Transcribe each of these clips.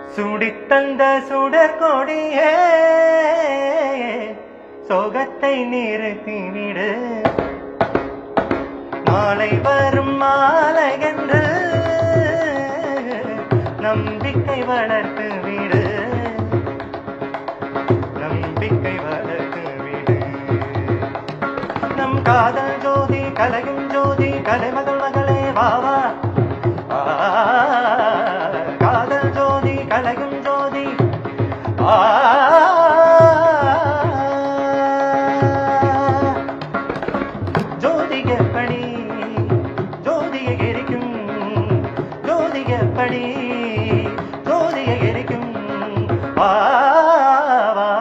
சுடித்தந்த சுடற்கொடியே சோகத்தை நிறுத்திவிடு நாளை வரும் மாலை என்று நம்பிக்கை வளர்த்து விடு நம்பிக்கை வளர்த்து விடு நம் காதல் ஜோதி கலையும் ஜோதி கலைமகள் மகளே வாவா ஆ, காதல் ஜோதி கலையும் ஜோதி ஆ ஜோதிகப்படி ஜோதியை எரிக்கும் ஜோதிகப்படி ஜோதியை எரிக்கும் வா வா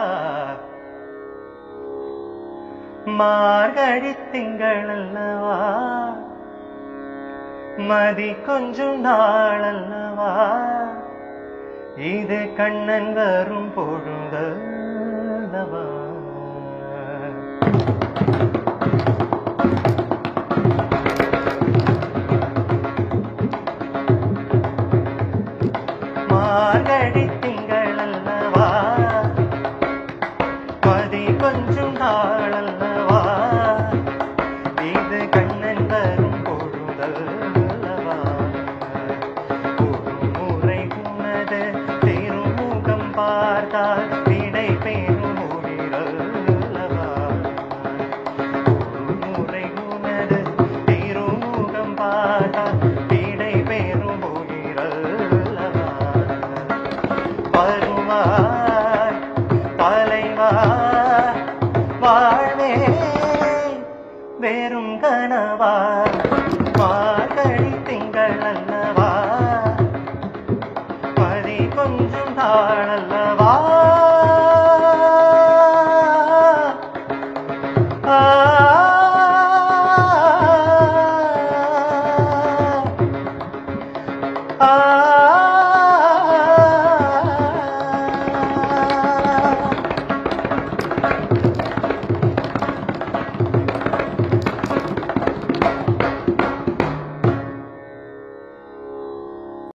மார்கழி திங்கள் அல்லவா மதி கொஞ்சம் நாள் அல்லவா இது கண்ணன் வரும் பொழுதல்லவா மார்கழி திங்கள் அல்லவா மதி கொஞ்சம் நாள் அல்லவா இது கண்ணன் வரும் பொழுதல்லவா ஒரு முறை உனது திருமுகம் பார்த்தால் விடை பெறும் உயிரல்லவா ஒரு முறை உனது திருமுகம் பார்த்தால் விடை பெறும் உயிரல்லவா வருவாய் தலைவா வாழ்வே வெறும் கனவா மார்கழி திங்கள் அல்லவா மதி கொஞ்சம் நாள் அல்லவா ஆ ஆ